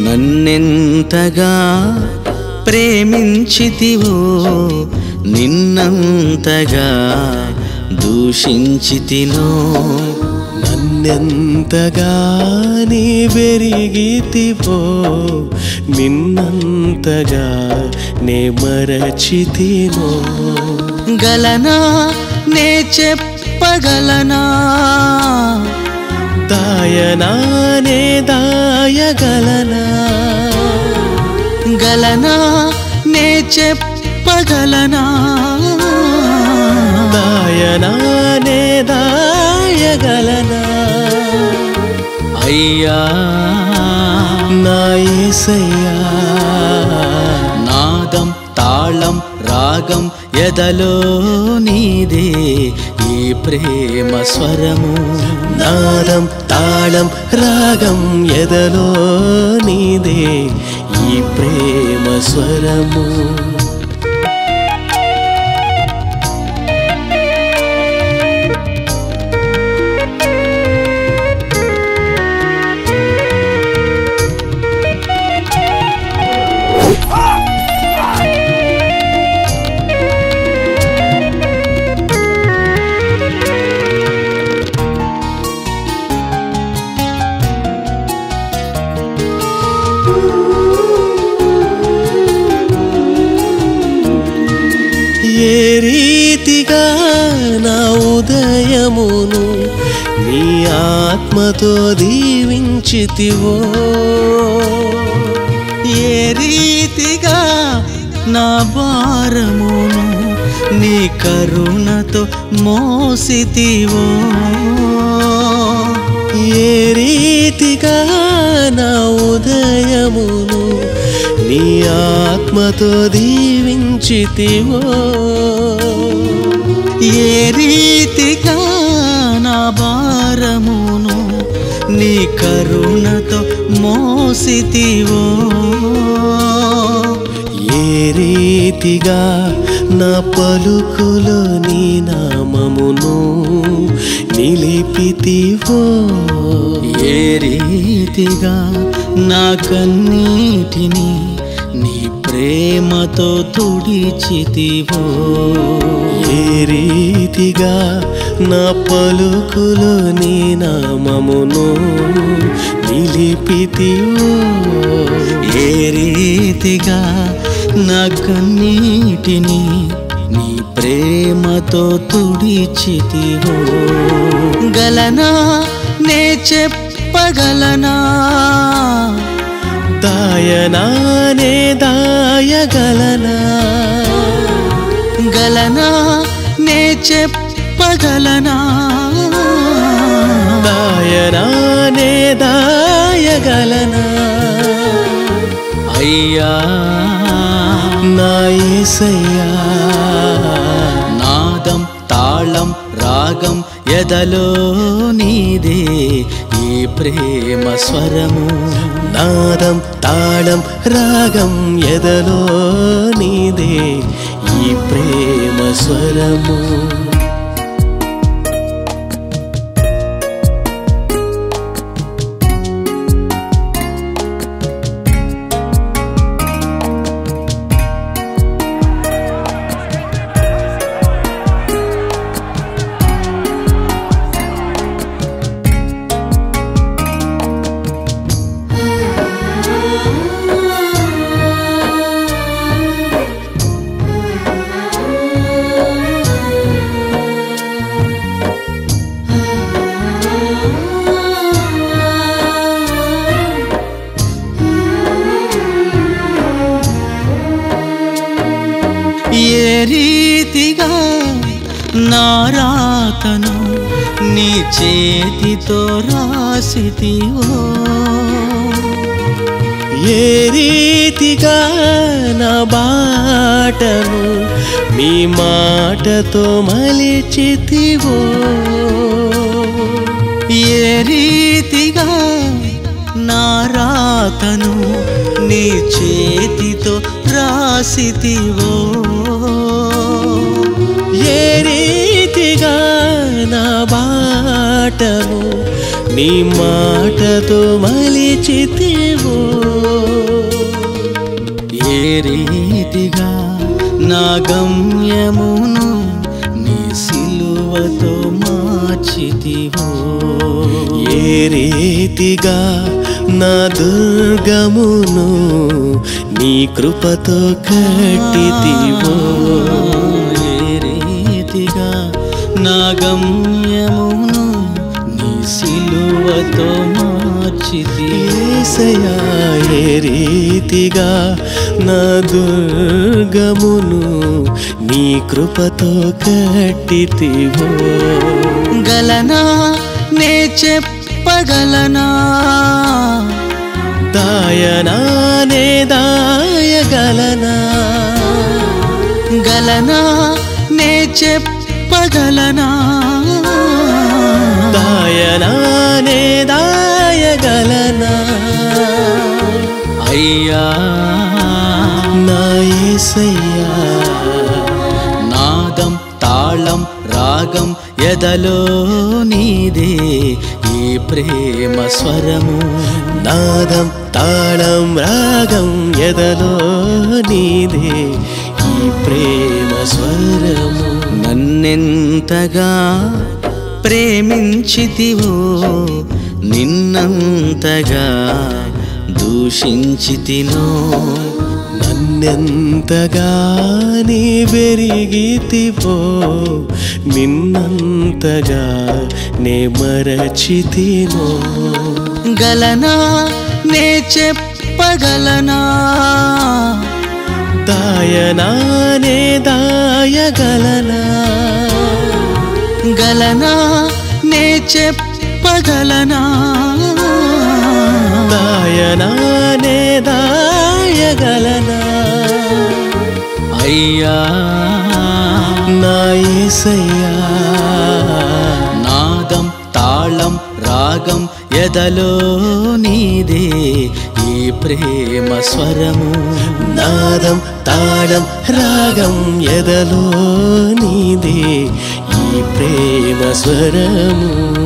నన్నెంతగా ప్రేమించితివో నిన్నంతగా దూషించితినో నన్నెంతగా నీ పెరిగితివో నిన్నంతగా నే మరచితినో గలనా నే చెప్పగలనా దాయనానే దాయగలనా గలనా నే చెప్పగలనా దాయనానే దాయగలనా అయ్యా నా యేసయ్యా నాదం తాళం రాగం ఎదలో నీదే ఈ ప్రేమ స్వరము నాదం తాళం రాగం ఎదలో నీదే ఈ ప్రేమ స్వరము ఏ రీతిగా నా ఉదయమును నీ ఆత్మతో దీవించితివో ఏ రీతిగా నా భారమును నీ కరుణతో మోసితివో ఏ రీతిగా నా ఉదయమును నీ ఆత్మతో దీవించితివో ఏ రీతిగా నా భారమును నీ కరుణతో మోసితివో ఏ రీతిగా నా పలుకులో నీ నామమును నిలిపితివో ఏ రీతిగా నా కన్నీటిని నీ ప్రేమతో తుడిచితివో ఏ రీతిగా నా పలుకులో నీ నామమును నిలిపితివో ఏ రీతిగా నా కన్నీటిని నీ ప్రేమతో తుడిచితివో గలనా నే చెప్పగలనా దాయనానే దాయగలనా గలనా నే చెప్పగలనా దాయనానే దాయగలనా అయ్యా నా యేసయ్యా నాదం తాళం రాగం ఎదలో నీదే ఈ ప్రేమ స్వరము నాదం తాళం రాగం ఎదలో నీదే ఈ ప్రేమ స్వరము ఏ రీతిగా నా రాతను నీ చేతితో రాసితివో ఏ రీతిగా నా బాటను మీ మాటతో మలిచితివో ఏ రీతిగా నా రాతను నీ చేతితో రాసితివో ఏ రీతిగా నా బాటను నీ మాటతో మలిచితివో ఏ రీతిగా నా గమ్యమును నీ సిలువతో మార్చితివో ఏ రీతిగా నా దుర్గమును నీ కృపతో కట్టితివో ఏ రీతిగా నా గమ్యమును నీ సిలువతో మార్చితి ఏసయ్యా ఏ రీతిగా నా దుర్గమును నీ కృపతో కట్టితివో గలనా నే చెప్పగలనా దాయనానే దాయగలనా గలనా నే చెప్పగలనా దాయనానే దాయగలనా అయ్యా నా యేసయ్యా నాదం తాళం రాగం ఎదలో నీదే ఈ ప్రేమ స్వరము నాదం తాళం రాగం ఎదలో నీదే ఈ ప్రేమ స్వరము నన్నెంతగా ప్రేమించితివో నిన్నంతగా దూషించితినో నన్నెంతగా నీ పెరిగితివో నిన్నంతగా నే మరచితినో గలనా నే చెప్పగలనా దాయనానే దాయగలనా గలనా నే చెప్పగలనా దాయనానే దాయగలనా అయ్యా నా యేసయ్యా నాదం తాళం రాగం ఎదలో నీదే ఈ ప్రేమ స్వరము నాదం తాళం రాగం ఎదలో నీదే ఈ ప్రేమ స్వరము